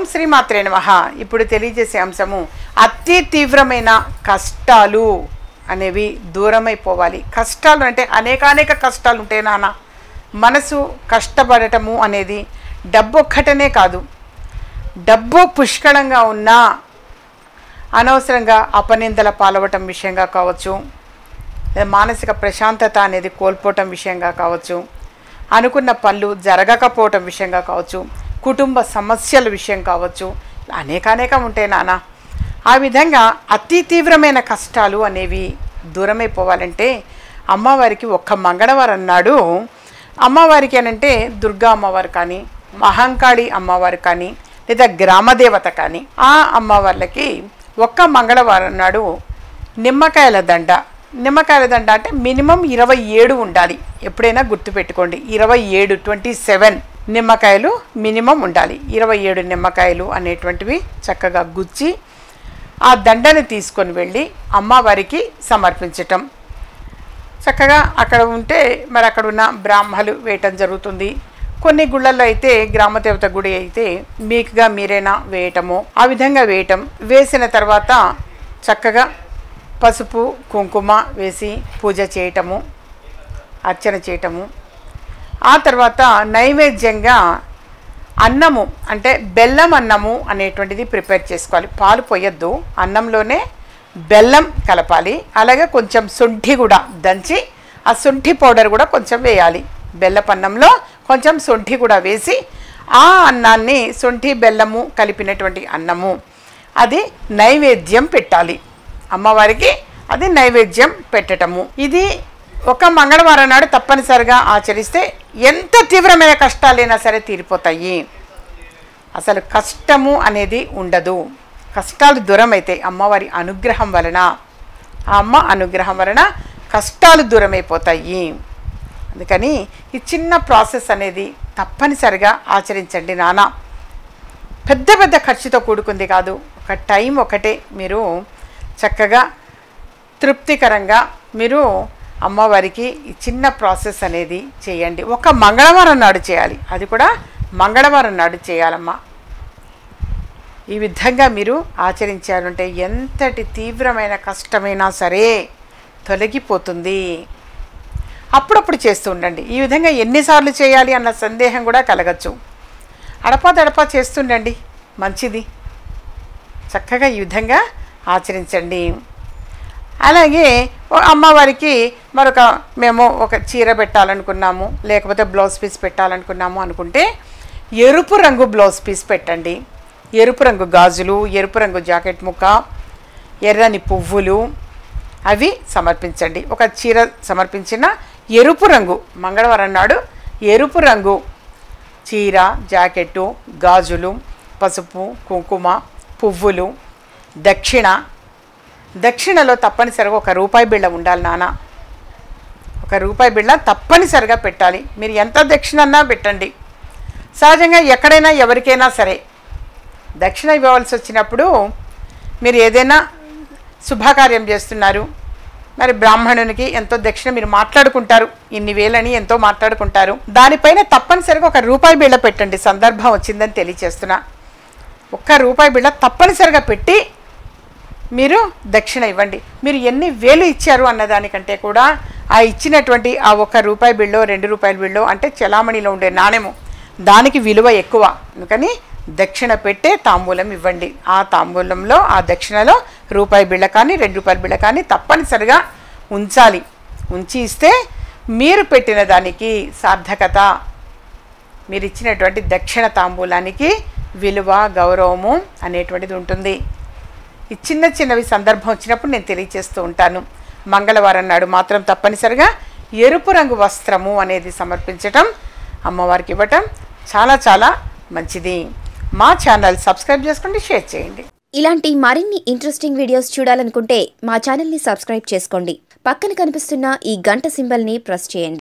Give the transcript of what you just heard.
శ్రీమాత్రే నమః ఇప్పుడు తెలియజేసే అంశము అతి తీవ్రమైన కష్టాలు అనేవి దూరమైపోవాలి కష్టాలు అంటే అనేకానేక కష్టాలు ఉంటాయి నాన్న మనసు కష్టపడటము అనేది డబ్బు ఒక్కటనే కాదు డబ్బు పుష్కళంగా ఉన్నా అనవసరంగా అపనిందల పాలవటం విషయంగా కావచ్చు లేదా మానసిక ప్రశాంతత అనేది కోల్పోవటం విషయంగా కావచ్చు అనుకున్న పనులు జరగకపోవటం విషయంగా కావచ్చు కుటుంబ సమస్యల విషయం కావచ్చు అనేకానేకం ఉంటాయి నాన్న ఆ విధంగా అతి తీవ్రమైన కష్టాలు అనేవి దూరమైపోవాలంటే అమ్మవారికి ఒక్క మంగళవారం నాడు అమ్మవారికి అనంటే దుర్గా అమ్మవారు కానీ మహంకాళి అమ్మవారు కానీ లేదా గ్రామదేవత కానీ ఆ అమ్మవార్లకి ఒక్క మంగళవారం నాడు నిమ్మకాయల దండ నిమ్మకాయల దండ అంటే మినిమం ఇరవై ఏడు ఉండాలి ఎప్పుడైనా గుర్తుపెట్టుకోండి ఇరవై ఏడు ట్వంటీ సెవెన్ నిమ్మకాయలు మినిమం ఉండాలి ఇరవై ఏడు నిమ్మకాయలు అనేటువంటివి చక్కగా గుచ్చి ఆ దండని తీసుకొని వెళ్ళి అమ్మవారికి సమర్పించటం చక్కగా అక్కడ ఉంటే మరి అక్కడ ఉన్న బ్రాహ్మలు వేయటం జరుగుతుంది కొన్ని గుళ్ళల్లో అయితే గ్రామదేవత గుడి అయితే మీకుగా మీరైనా వేయటము ఆ విధంగా వేయటం వేసిన తర్వాత చక్కగా పసుపు కుంకుమ వేసి పూజ చేయటము అర్చన చేయటము ఆ తర్వాత నైవేద్యంగా అన్నము అంటే బెల్లం అన్నము అనేటువంటిది ప్రిపేర్ చేసుకోవాలి పాలు పోయొద్దు అన్నంలోనే బెల్లం కలపాలి అలాగే కొంచెం శుంఠి కూడా దంచి ఆ శుంఠి పౌడర్ కూడా కొంచెం వేయాలి బెల్లపన్నంలో కొంచెం శుంఠి కూడా వేసి ఆ అన్నాన్ని శుంఠి బెల్లము కలిపినటువంటి అన్నము అది నైవేద్యం పెట్టాలి అమ్మవారికి అది నైవేద్యం పెట్టటము ఇది ఒక మంగళవారం నాడు తప్పనిసరిగా ఆచరిస్తే ఎంత తీవ్రమైన కష్టాలైనా సరే తీరిపోతాయి అసలు కష్టము అనేది ఉండదు కష్టాలు దూరం అవుతాయి అమ్మవారి అనుగ్రహం వలన ఆ అమ్మ అనుగ్రహం వలన కష్టాలు దూరమైపోతాయి అందుకని ఈ చిన్న ప్రాసెస్ అనేది తప్పనిసరిగా ఆచరించండి నాన్న పెద్ద పెద్ద ఖర్చుతో కూడుకుంది కాదు ఒక టైం ఒకటే మీరు చక్కగా తృప్తికరంగా మీరు అమ్మవారికి ఈ చిన్న ప్రాసెస్ అనేది చేయండి ఒక మంగళవారం నాడు చేయాలి అది కూడా మంగళవారం నాడు చేయాలమ్మా ఈ విధంగా మీరు ఆచరించాలంటే ఎంతటి తీవ్రమైన కష్టమైనా సరే తొలగిపోతుంది అప్పుడప్పుడు చేస్తూ ఉండండి ఈ విధంగా ఎన్నిసార్లు చేయాలి అన్న సందేహం కూడా కలగచ్చు అడపా దడపా చేస్తుండండి మంచిది చక్కగా ఈ విధంగా ఆచరించండి అలాగే ఓ అమ్మవారికి మరొక మేము ఒక చీర పెట్టాలనుకున్నాము లేకపోతే బ్లౌజ్ పీస్ పెట్టాలనుకున్నాము అనుకుంటే ఎరుపు రంగు బ్లౌజ్ పీస్ పెట్టండి ఎరుపు రంగు గాజులు ఎరుపు రంగు జాకెట్ ముక్క ఎర్రని పువ్వులు అవి సమర్పించండి ఒక చీర సమర్పించిన ఎరుపు రంగు మంగళవారం నాడు ఎరుపు రంగు చీర జాకెట్టు గాజులు పసుపు కుంకుమ పువ్వులు దక్షిణ దక్షిణలో తప్పనిసరిగా ఒక రూపాయి బిళ్ళ ఉండాలి నాన్న ఒక రూపాయి బిళ్ళ తప్పనిసరిగా పెట్టాలి మీరు ఎంత దక్షిణ అన్నా పెట్టండి సహజంగా ఎక్కడైనా ఎవరికైనా సరే దక్షిణ ఇవ్వవలసి వచ్చినప్పుడు మీరు ఏదైనా శుభకార్యం చేస్తున్నారు మరి బ్రాహ్మణునికి ఎంతో దక్షిణ మీరు మాట్లాడుకుంటారు ఇన్ని వేలని ఎంతో మాట్లాడుకుంటారు దానిపైన తప్పనిసరిగా ఒక రూపాయి బిళ్ళ పెట్టండి సందర్భం వచ్చిందని తెలియచేస్తున్నా ఒక్క రూపాయి బిళ్ళ తప్పనిసరిగా పెట్టి మీరు దక్షిణ ఇవ్వండి మీరు ఎన్ని వేలు ఇచ్చారు అన్నదానికంటే కూడా ఆ ఇచ్చినటువంటి ఆ ఒక్క రూపాయి బిళ్ళో రెండు రూపాయల బిళ్ళో అంటే చలామణిలో ఉండే నాణెము దానికి విలువ ఎక్కువ అందుకని దక్షిణ పెట్టే తాంబూలం ఇవ్వండి ఆ తాంబూలంలో ఆ దక్షిణలో రూపాయి బిళ్ళ కానీ రెండు రూపాయల బిళ్ళ కానీ తప్పనిసరిగా ఉంచాలి ఉంచి ఇస్తే మీరు పెట్టిన దానికి సార్థకత మీరు ఇచ్చినటువంటి దక్షిణ తాంబూలానికి విలువ గౌరవము అనేటువంటిది ఉంటుంది ఈ చిన్న చిన్నవి సందర్భం వచ్చినప్పుడు నేను తెలియచేస్తూ ఉంటాను మంగళవారం నాడు మాత్రం తప్పనిసరిగా ఎరుపు రంగు వస్త్రము అనేది సమర్పించటం అమ్మవారికి ఇవ్వటం చాలా చాలా మంచిది మా ఛానల్ సబ్స్క్రైబ్ చేసుకోండి షేర్ చేయండి ఇలాంటి మరిన్ని ఇంట్రెస్టింగ్ వీడియోస్ చూడాలనుకుంటే మా ఛానల్ని సబ్స్క్రైబ్ చేసుకోండి పక్కన కనిపిస్తున్న ఈ గంట సింబల్ని ప్రెస్ చేయండి